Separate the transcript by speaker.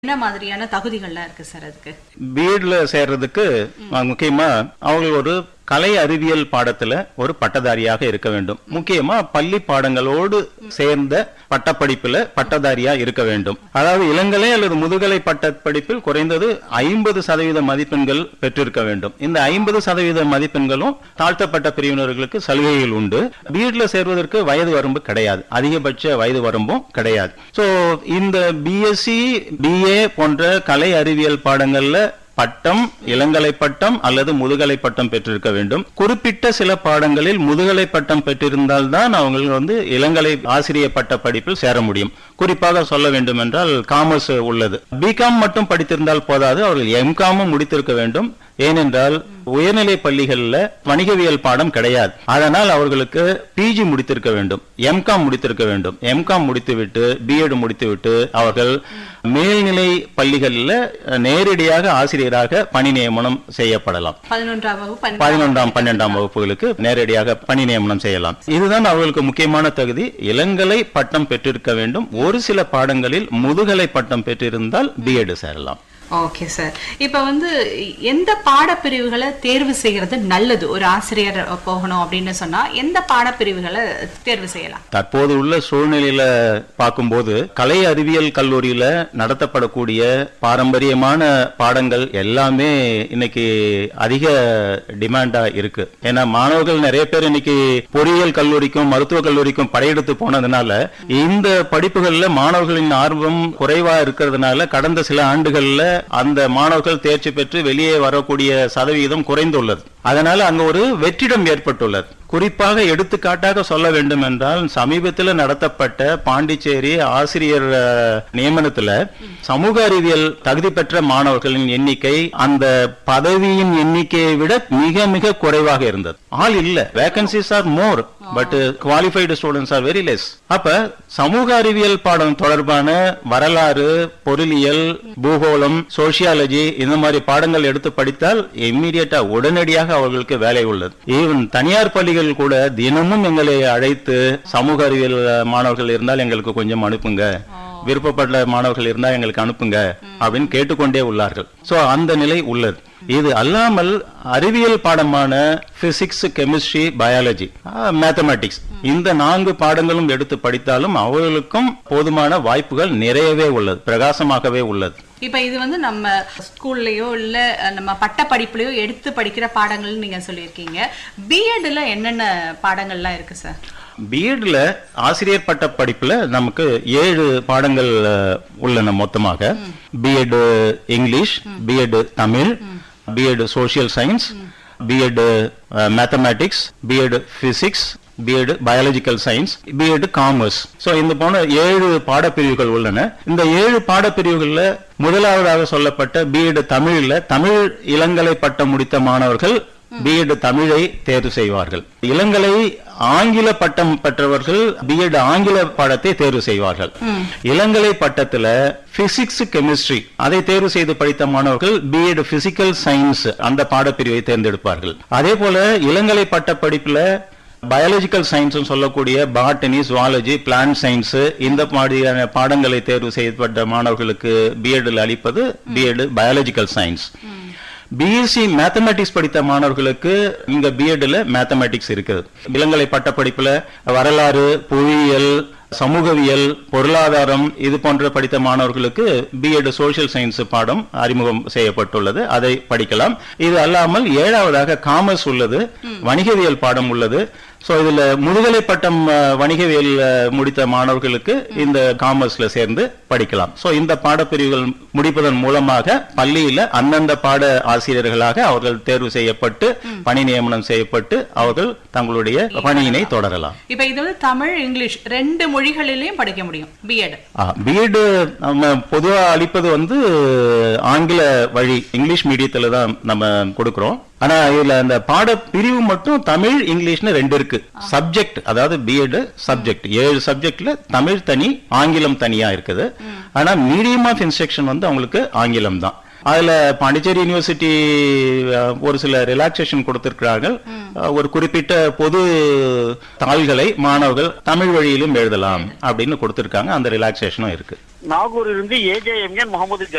Speaker 1: என்ன மாதிரியான தகுதிகள்லாம் இருக்கு சார் அதுக்கு
Speaker 2: பிஎட்ல சேர்றதுக்கு அஹ், முக்கியமா அவங்க ஒரு கலை அறிவியல் பாடத்துல ஒரு பட்டதாரியாக இருக்க வேண்டும் முக்கியமா பள்ளி பாடங்களோடு சேர்ந்த பட்டப்படிப்புல பட்டதாரியா இருக்க வேண்டும் அதாவது இளங்கலை அல்லது முதுகலை பட்டப்படிப்பில் குறைந்தது ஐம்பது சதவீத மதிப்பெண்கள் பெற்றிருக்க வேண்டும் இந்த ஐம்பது சதவீத மதிப்பெண்களும் தாழ்த்தப்பட்ட பிரிவினர்களுக்கு சலுகைகள் உண்டு பிஎட்ல சேர்வதற்கு வயது வரம்பு கிடையாது அதிகபட்ச வயது வரம்பும் கிடையாது சோ இந்த பிஎஸ்சி பிஏ போன்ற கலை அறிவியல் பாடங்கள்ல பட்டம் இளங்கலை பட்டம் அல்லது முதுகலை பட்டம் பெற்றிருக்க வேண்டும் குறிப்பிட்ட சில பாடங்களில் முதுகலை பட்டம் பெற்றிருந்தால் தான் அவங்க வந்து இளங்கலை ஆசிரியர் பட்ட படிப்பில் சேர முடியும் குறிப்பாக சொல்ல வேண்டும் என்றால் காமர்ஸ் உள்ளது பிகாம் மட்டும் படித்திருந்தால் போதாது அவர்கள் எம்காமும் முடித்திருக்க வேண்டும் ஏனென்றால் உயர்நிலை பள்ளிகள்ல வணிகவியல் பாடம் கிடையாது அதனால் அவர்களுக்கு பிஜி முடித்திருக்க வேண்டும் எம்காம் முடித்திருக்க வேண்டும் எம்காம் முடித்துவிட்டு பிஎட் முடித்துவிட்டு அவர்கள் மேல்நிலை பள்ளிகளில் நேரடியாக ஆசிரியராக பணி நியமனம் செய்யப்படலாம்
Speaker 1: பதினொன்றாம் வகுப்பு பன்னெண்டாம்
Speaker 2: பதினொன்றாம் பன்னெண்டாம் வகுப்புகளுக்கு நேரடியாக பணி நியமனம் செய்யலாம் இதுதான் அவர்களுக்கு முக்கியமான தகுதி இளங்கலை பட்டம் பெற்றிருக்க வேண்டும் ஒரு சில பாடங்களில் முதுகலை பட்டம் பெற்றிருந்தால் பிஎட் சேரலாம்
Speaker 1: ஓகே சார் இப்ப வந்து எந்த பாடப்பிரிவுகளை தேர்வு செய்யறது நல்லது ஒரு ஆசிரியர் போகணும் அப்படின்னு சொன்னா எந்த பாடப்பிரிவுகளை தேர்வு செய்யலாம்
Speaker 2: தற்போது உள்ள சூழ்நிலையில பார்க்கும்போது கலை அறிவியல் கல்லூரியில நடத்தப்படக்கூடிய பாரம்பரியமான பாடங்கள் எல்லாமே இன்னைக்கு அதிக டிமாண்டா இருக்கு ஏன்னா மாணவர்கள் நிறைய பேர் இன்னைக்கு பொறியியல் கல்லூரிக்கும் மருத்துவ கல்லூரிக்கும் படையெடுத்து போனதுனால இந்த படிப்புகள்ல மாணவர்களின் ஆர்வம் குறைவா இருக்கிறதுனால கடந்த சில ஆண்டுகள்ல அந்த மாணவர்கள் தேர்ச்சி பெற்று வெளியே வரக்கூடிய சதவீதம் குறைந்துள்ளது அதனால அங்க ஒரு வெற்றிடம் ஏற்பட்டுள்ளது குறிப்பாக எடுத்துக்காட்டாக சொல்ல வேண்டும் என்றால் சமீபத்தில் நடத்தப்பட்ட பாண்டிச்சேரி ஆசிரியர் அஹ், நியமனத்துல சமூக அறிவியல் தகுதி பெற்ற மாணவர்களின் எண்ணிக்கை அந்த பதவியின் எண்ணிக்கையை விட மிக மிக குறைவாக இருந்தது ஆள் இல்ல vacancies are more but qualified students are very less அப்ப சமூக அறிவியல் பாடம் தொடர்பான வரலாறு பொருளியல் பூகோளம் சோசியாலஜி இந்த மாதிரி பாடங்கள் எடுத்து படித்தால் இம்மீடியட்டா உடனடியாக அவர்களுக்கு வேலை உள்ளது ஈவன் தனியார் பள்ளிகள் கூட தினமும் எங்களை அழைத்து சமூக அறிவியல் மாணவர்கள் இருந்தால் எங்களுக்கு கொஞ்சம் அனுப்புங்க விருப்பப்பட்ட மாணவர்கள் இருந்தா எங்களுக்கு அனுப்புங்க அப்படின்னு கேட்டுக்கொண்டே உள்ளார்கள் சோ அந்த நிலை உள்ளது இது அல்லாமல் அறிவியல் பாடமான பிசிக்ஸ் கெமிஸ்ட்ரி பயாலஜி மேத்தமேட்டிக்ஸ் இந்த நான்கு பாடங்களும் எடுத்து படித்தாலும் அவர்களுக்கும் போதுமான வாய்ப்புகள் நிறையவே உள்ளது பிரகாசமாகவே உள்ளது
Speaker 1: இப்ப இது வந்து நம்ம ஸ்கூல்லயோ இல்ல அஹ், நம்ம பட்ட படிப்புலயோ எடுத்து படிக்கிற பாடங்கள்னு நீங்க சொல்லியிருக்கீங்க பிஎட்ல என்னென்ன பாடங்கள்லாம் இருக்கு சார்
Speaker 2: பிஎட்ல ஆசிரியர் பட்ட படிப்புல நமக்கு ஏழு பாடங்கள் அஹ், உள்ளன மொத்தமாக BEd English BEd Tamil BEd social science BEd mathematics BEd physics BEd biological science BEd commerce so இந்த போன ஏழு பாடப்பிரிவுகள் உள்ளன இந்த ஏழு பாடப்பிரிவுகள்ல முதலாவதாக சொல்லப்பட்ட பிஎட் தமிழ்ல தமிழ் இளங்கலை பட்டம் முடித்த மாணவர்கள் பிஎட் தமிழை தேர்வு செய்வார்கள் இளங்கலை ஆங்கில பட்டம் பெற்றவர்கள் பிஎட் ஆங்கில பாடத்தை தேர்வு செய்வார்கள் இளங்கலை பட்டத்துல பிசிக்ஸ் கெமிஸ்ட்ரி அதை தேர்வு செய்து படித்த மாணவர்கள் பிஎட் பிசிக்கல் சயின்ஸ் அந்த பாடப்பிரிவை தேர்ந்தெடுப்பார்கள் அதே போல இளங்கலை பட்ட படிப்புல பயாலஜிக்கல் சயின்ஸ் சொல்லக்கூடிய பாட்டனி சுவாலஜி பிளான்ட் சயின்ஸ் இந்த மாதிரியான பாடங்களை தேர்வு செய்யப்பட்ட மாணவர்களுக்கு பிஎட்ல அளிப்பது BEd biological science BSc mathematics படித்த மாணவர்களுக்கு இங்க பிஎட்ல மேத்தமேட்டிக்ஸ் இருக்குது இளங்கலை பட்டப்படிப்புல வரலாறு புவியியல் சமூகவியல் பொருளாதாரம் இது போன்ற படித்த மாணவர்களுக்கு பிஎட் சோஷியல் சயின்ஸ் பாடம் அறிமுகம் செய்யப்பட்டுள்ளது அதை படிக்கலாம் இது அல்லாமல் ஏழாவதாக காமர்ஸ் உள்ளது வணிகவியல் பாடம் உள்ளது சோ இதுல முதுகலை பட்டம் அஹ், வணிகவியல் அஹ், முடித்த மாணவர்களுக்கு இந்த காமர்ஸ்ல சேர்ந்து படிக்கலாம் சோ இந்த பாடப்பிரிவுகள் முடிப்பதன் மூலமாக பள்ளியில அந்தந்த பாட ஆசிரியர்களாக அவர்கள் தேர்வு செய்யப்பட்டு பணி நியமனம் செய்யப்பட்டு அவர்கள் தங்களுடைய பணியினை தொடரலாம்
Speaker 1: இப்ப இது வந்து தமிழ் இங்கிலீஷ் ரெண்டு மொழிகளிலையும் படிக்க முடியும் பிஎட்
Speaker 2: பிஎட் நம்ம பொதுவா அளிப்பது வந்து ஆங்கில வழி இங்கிலீஷ் மீடியத்துல தான் நம்ம கொடுக்கிறோம் ஆனா இதுல அந்த பாட பிரிவு மட்டும் தமிழ் இங்கிலீஷ்னு ரெண்டு இருக்கு சப்ஜெக்ட் அதாவது பிஎட் சப்ஜெக்ட் ஏழு சப்ஜெக்ட்ல தமிழ் தனி ஆங்கிலம் தனியா இருக்குது ஆனா மீடியம் ஆஃப் இன்ஸ்ட்ரக்ஷன் வந்து அவங்களுக்கு ஆங்கிலம் தான் அதுல பாண்டிச்சேரி யூனிவர்சிட்டி அஹ், ஒரு சில ரிலாக்ஸேஷன் கொடுத்திருக்கிறார்கள் அஹ், ஒரு குறிப்பிட்ட பொது தாள்களை மாணவர்கள் தமிழ் வழியிலும் எழுதலாம் அப்படின்னு கொடுத்திருக்காங்க அந்த ரிலாக்ஸேஷனும் இருக்கு
Speaker 3: நாகூரிலிருந்து ஏஜேஎம்என் முகமது